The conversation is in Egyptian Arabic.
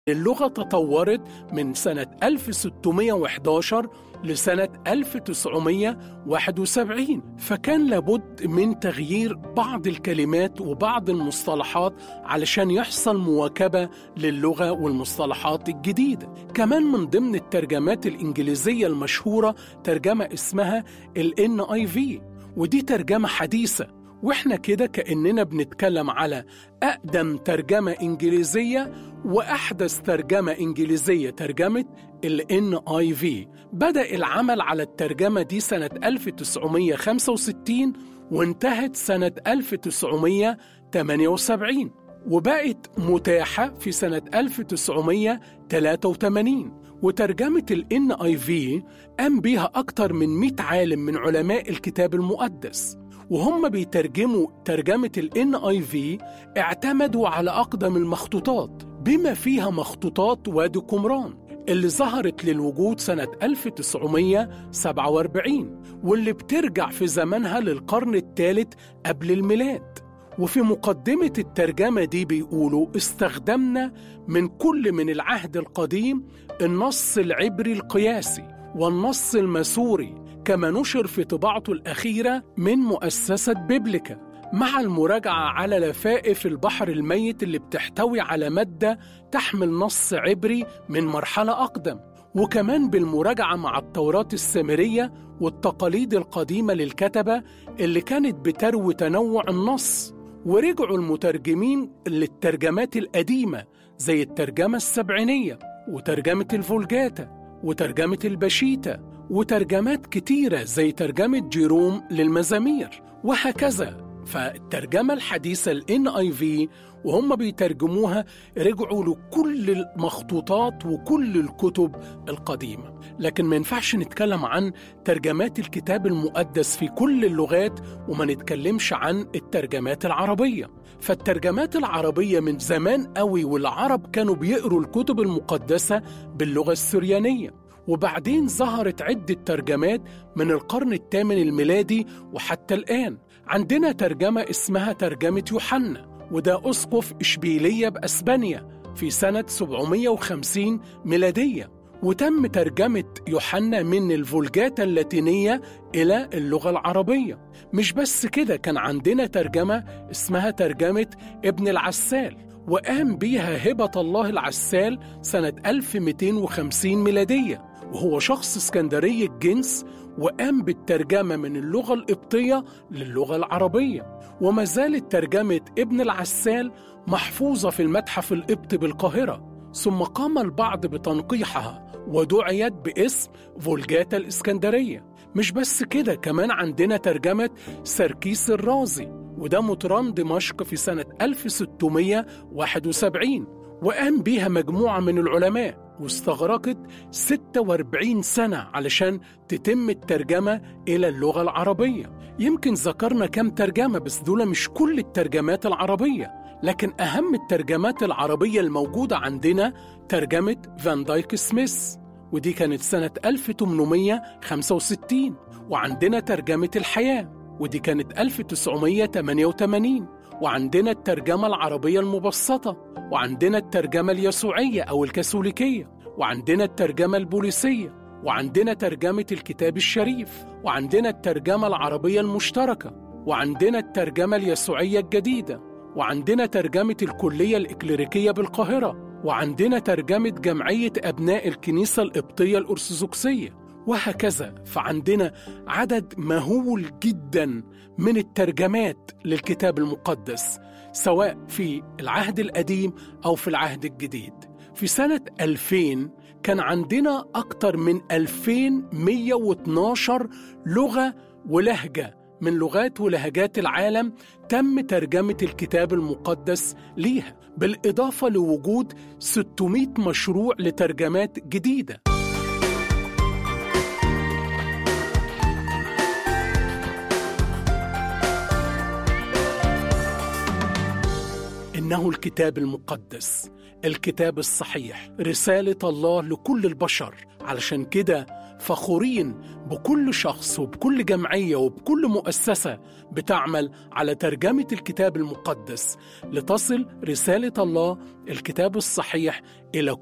اللغة تطورت من سنة 1611 لسنة 1971 فكان لابد من تغيير بعض الكلمات وبعض المصطلحات علشان يحصل مواكبة للغة والمصطلحات الجديدة كمان من ضمن الترجمات الإنجليزية المشهورة ترجمة اسمها ال NIV ودي ترجمة حديثة واحنا كده كأننا بنتكلم على أقدم ترجمة إنجليزية وأحدث ترجمة إنجليزية ترجمة ال NIV بدأ العمل على الترجمة دي سنة 1965 وانتهت سنة 1978 وبقت متاحة في سنة 1983 وترجمة ال NIV قام بيها أكتر من 100 عالم من علماء الكتاب المقدس وهم بيترجموا ترجمة ال NIV اعتمدوا على أقدم المخطوطات بما فيها مخطوطات وادي قمران اللي ظهرت للوجود سنة 1947 واللي بترجع في زمنها للقرن الثالث قبل الميلاد وفي مقدمة الترجمة دي بيقولوا استخدمنا من كل من العهد القديم النص العبري القياسي والنص المسوري كما نشر في طباعته الأخيرة من مؤسسة بيبليكا مع المراجعة على لفائف البحر الميت اللي بتحتوي على مادة تحمل نص عبري من مرحلة أقدم وكمان بالمراجعة مع التوراة السامرية والتقاليد القديمة للكتبة اللي كانت بتروي تنوع النص ورجعوا المترجمين للترجمات القديمة زي الترجمة السبعينية وترجمة الفولجاتا وترجمة البشيتا وترجمات كتيرة زي ترجمة جيروم للمزامير وهكذا فالترجمة الحديثة ال NIV وهم بيترجموها رجعوا لكل المخطوطات وكل الكتب القديمة لكن ما ينفعش نتكلم عن ترجمات الكتاب المقدس في كل اللغات وما نتكلمش عن الترجمات العربية فالترجمات العربية من زمان قوي والعرب كانوا بيقروا الكتب المقدسة باللغة السريانية وبعدين ظهرت عدة ترجمات من القرن الثامن الميلادي وحتى الآن عندنا ترجمة اسمها ترجمة يوحنا وده أسقف إشبيلية بأسبانيا في سنة 750 ميلادية وتم ترجمة يوحنا من الفولجاتا اللاتينية إلى اللغة العربية مش بس كده كان عندنا ترجمة اسمها ترجمة ابن العسال وقام بيها هبة الله العسال سنة 1250 ميلادية وهو شخص اسكندري الجنس وقام بالترجمة من اللغة القبطية للغة العربية وما زالت ترجمة ابن العسال محفوظة في المتحف القبطي بالقاهرة ثم قام البعض بتنقيحها ودعيت باسم فولجاتا الإسكندرية مش بس كده كمان عندنا ترجمة سركيس الرازي وده مطران دمشق في سنة 1671 وقام بيها مجموعة من العلماء واستغرقت 46 سنة علشان تتم الترجمة إلى اللغة العربية يمكن ذكرنا كم ترجمة بس دول مش كل الترجمات العربية لكن أهم الترجمات العربية الموجودة عندنا ترجمة فان دايك سميث ودي كانت سنة 1865 وعندنا ترجمة الحياة ودي كانت 1988 وعندنا الترجمة العربية المبسطة وعندنا الترجمة اليسوعية أو الكاثوليكية وعندنا الترجمة البوليسية وعندنا ترجمة الكتاب الشريف وعندنا الترجمة العربية المشتركة وعندنا الترجمة اليسوعية الجديدة وعندنا ترجمة الكلية الإكليريكية بالقاهرة وعندنا ترجمة جمعية أبناء الكنيسة القبطية الأرثوذكسية وهكذا فعندنا عدد مهول جدا من الترجمات للكتاب المقدس سواء في العهد القديم أو في العهد الجديد في سنة 2000 كان عندنا أكثر من 2112 لغة ولهجة من لغات ولهجات العالم تم ترجمة الكتاب المقدس ليها بالإضافة لوجود 600 مشروع لترجمات جديدة إنه الكتاب المقدس الكتاب الصحيح رسالة الله لكل البشر علشان كده فخورين بكل شخص وبكل جمعية وبكل مؤسسة بتعمل على ترجمة الكتاب المقدس لتصل رسالة الله الكتاب الصحيح إلى